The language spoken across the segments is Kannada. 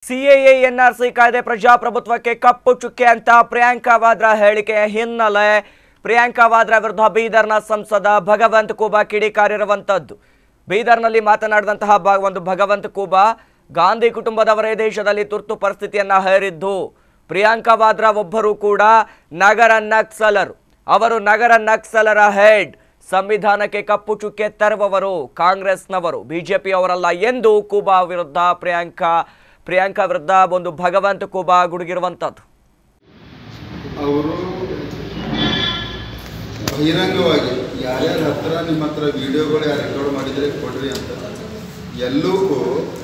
ಸಿಎಎ ಎನ್ಆರ್ಸಿ ಕಾಯ್ದೆ ಪ್ರಜಾಪ್ರಭುತ್ವಕ್ಕೆ ಕಪ್ಪು ಚುಕ್ಕೆ ಅಂತ ಪ್ರಿಯಾಂಕಾ ವಾದ್ರಾ ಹೇಳಿಕೆಯ ಹಿನ್ನೆಲೆ ಪ್ರಿಯಾಂಕಾ ವಾದ್ರಾ ವಿರುದ್ಧ ಬೀದರ್ನ ಸಂಸದ ಭಗವಂತ್ ಕೂಬಾ ಕಿಡಿಕಾರಿರುವಂಥದ್ದು ಬೀದರ್ನಲ್ಲಿ ಮಾತನಾಡಿದಂತಹ ಬ- ಒಂದು ಭಗವಂತ್ ಕೂಬಾ ಗಾಂಧಿ ಕುಟುಂಬದವರೇ ದೇಶದಲ್ಲಿ ತುರ್ತು ಪರಿಸ್ಥಿತಿಯನ್ನ ಹೇರಿದ್ದು ಪ್ರಿಯಾಂಕಾ ವಾದ್ರಾ ಒಬ್ಬರು ಕೂಡ ನಗರ ನಕ್ಸಲರು ಅವರು ನಗರ ನಕ್ಸಲರ ಹೆಡ್ ಸಂವಿಧಾನಕ್ಕೆ ಕಪ್ಪು ಚುಕ್ಕೆ ತರುವವರು ಕಾಂಗ್ರೆಸ್ನವರು ಬಿಜೆಪಿಯವರಲ್ಲ ಎಂದು ಕೂಬಾ ವಿರುದ್ಧ ಪ್ರಿಯಾಂಕಾ ಪ್ರಿಯಾಂಕಾ ವಿರುದ್ಧ ಒಂದು ಭಗವಂತ ಕೂಬಾ ಗುಡುಗಿರುವಂಥದ್ದು ಅವರು ಬಹಿರಂಗವಾಗಿ ಯಾರ್ಯಾರ ಹತ್ರ ನಿಮ್ಮ ಹತ್ರ ವಿಡಿಯೋಗಳು ಯಾರು ರೆಕಾರ್ಡ್ ಮಾಡಿದರೆ ಕೊಡ್ರಿ ಅಂತ ಎಲ್ಲಕ್ಕೂ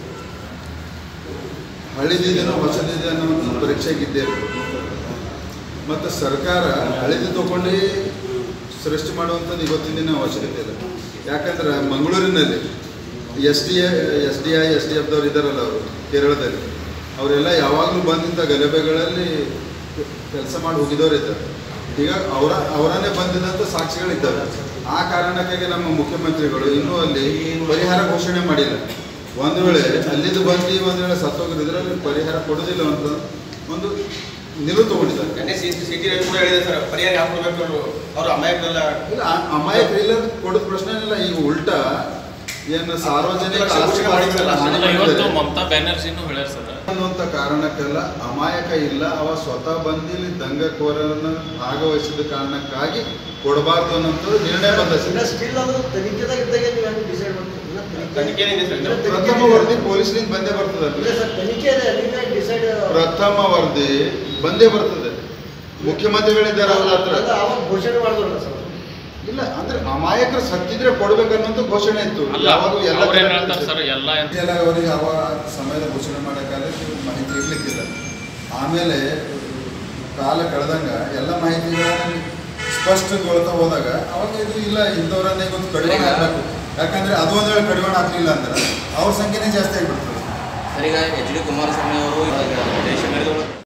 ಹಳಿದಿದೇನೋ ಹೊಸದಿದೇನೋ ಅಂತ ಪರೀಕ್ಷೆಗಿದ್ದೇ ಮತ್ತು ಸರ್ಕಾರ ಹಳಿದು ತಗೊಂಡು ಸೃಷ್ಟಿ ಮಾಡುವಂಥದ್ದು ಇವತ್ತಿನ ದಿನ ಅವಶ್ಯಕತೆ ಇಲ್ಲ ಯಾಕಂದ್ರೆ ಮಂಗಳೂರಿನಲ್ಲಿ S D S D I S D ಎಫ್ದವ್ರು ಇದ್ದಾರಲ್ಲ ಅವರು ಕೇರಳದಲ್ಲಿ ಅವರೆಲ್ಲ ಯಾವಾಗಲೂ ಬಂದಿಂತ ಗಲಭೆಗಳಲ್ಲಿ ಕೆಲಸ ಮಾಡಿ ಹೋಗಿದವರು ಇದ್ದಾರೆ ಈಗ ಅವರ ಅವರನ್ನೇ ಬಂದಿದ್ದಂಥ ಸಾಕ್ಷಿಗಳಿದ್ದಾವೆ ಆ ಕಾರಣಕ್ಕಾಗಿ ನಮ್ಮ ಮುಖ್ಯಮಂತ್ರಿಗಳು ಇನ್ನೂ ಅಲ್ಲಿ ಪರಿಹಾರ ಘೋಷಣೆ ಮಾಡಿಲ್ಲ ಒಂದು ವೇಳೆ ಅಲ್ಲಿದ್ದು ಬಂದು ಒಂದು ವೇಳೆ ಸತ್ತೋಗಿದ್ರೆ ಅಲ್ಲಿ ಪರಿಹಾರ ಕೊಡೋದಿಲ್ಲ ಅಂತ ಒಂದು ನಿಲುವು ತಗೊಂಡಿದ್ದಾರೆ ಕನ್ನೆ ಸಿಟಿ ರವಿ ಕೂಡ ಹೇಳಿದೆ ಸರ್ ಪರಿಹಾರ ಯಾವ ಕೊಡಬೇಕು ಅವರು ಅವರು ಅಮಾಯಕರೆಲ್ಲ ಇಲ್ಲ ಆ- ಅಮಾಯಕರಿಲ್ಲ ಕೊಡೋದು ಪ್ರಶ್ನೆ ಇಲ್ಲ ಈಗ ಉಲ್ಟಾ ಏನು ಸಾರ್ವಜನಿಕ ಲಕ್ಷ ಆಸ್ತಿ ಘೋಷಣೆ ಮಾಡಿದ್ರಲ್ಲ, ಹಾನಿ ಅಲ್ಲ, ಇವತ್ತು ಮಾಡಿದ್ದಾರೆ. ಮಮತಾ ಬ್ಯಾನರ್ಜಿನೂ ಹೇಳ್ಯಾರ ಸರ್ ಅನ್ನುವಂಥ ಕಾರಣಕ್ಕೆಲ್ಲ ಅಮಾಯಕ ಇಲ್ಲ ಅವ ಸ್ವತಃ ಬಂದು ಇಲ್ಲಿ ದಂಗಕೋರರನ್ನ ಭಾಗವಹಿಸಿದ ಕಾರಣಕ್ಕಾಗಿ ಕೊಡಬಾರ್ದು ಅನ್ನೋಂಥದ್ದು ನಿರ್ಣಯ ಬಂದ ಇನ್ನ ಸ್ಟಿಲ್ ಅದು ತನಿಖೆದಾಗ ಇದ್ದಾಗ ನೀವು ಹೆಂಗೆ ಡಿಸೈಡ್ ಮಾಡ್ತೀವಿ ಇನ್ನ ತನಿಖೆ- ತನಿಖೆ ಏನಿದೆ ಸರ್? ಇನ್ನ ತನಿಖೆ ಪ್ರಥಮ ವರದಿ ಪೊಲೀಸ್ನಿಂದ ಬಂದೇ ಇಲ್ಲ ಬರ್ತದೆ ಸರ್ ತನಿಖೆ ಇದೆ ಅಲ್ಲಿಂದ ಡಿಸೈಡ್ ಪ್ರಥಮ ವರದಿ ಬಂದೇ ಬರ್ತದೆ ಮುಖ್ಯಮಂತ್ರಿಗಳಿದ್ದಾರೆ ಅವ್ರ ಹತ್ರ ಅದು ಅವಾಗ ಘೋಷಣೆ ಮಾಡಿದ್ರಲ್ಲ ಸರ್ ಇಲ್ಲ ಅಂದ್ರೆ ಅಮಾಯಕರು ಸತ್ತಿದ್ರೆ ಕೊಡ್ಬೇಕನ್ನೋಂಥ ಘೋಷಣೆ ಇತ್ತು ಅಲ್ಲ ಯಾವಾಗೂ ಎಲ್ಲ ಅವ್ರೇನ್ ಕಡೆ ಹೇಳ್ತಾರೆ ಸರ್ ಎಲ್ಲ ಏನ್- ಎಲ್ಲ ಅವರಿಗೆ ಅವ ಸಮಯದ ಘೋಷಣೆ ಮಾಡೋಕ್ಕಾದ್ರೆ ಮಾಹಿತಿ ಇರ್ಲಿಕ್ಕಿಲ್ಲ ಆಮೇಲೆ ಕಾಲ ಕಳೆದಂಗ ಎಲ್ಲ ಮಾಹಿತಿಗಳನ್ನ ಸ್ಪಷ್ಟಗೊಳ್ತಾ ಹೋದಾಗ ಅವಾಗ ಇದು ಇಲ್ಲ ಇಂಥವ್ರನ್ನೇ ಇವತ್ತು ಕಡಿವಾಣ ಆಗಬೇಕು ಯಾಕಂದ್ರೆ ಅದು ಒಂದು ವೇಳೆ ಕಡಿವಾಣ ಆಗಲಿಲ್ಲ ಅಂದ್ರೆ ಅವ್ರ ಸಂಖ್ಯೆನೇ ಜಾಸ್ತಿ ಆಗಿಬಿಡ್ತದೆ ಸರ್ ಈಗ ಎಚ್ ಡಿ ಕುಮಾರಸ್ವಾಮಿ ಅವರು ಇವಾಗ ದೇಶ ಮೆರೆದವರು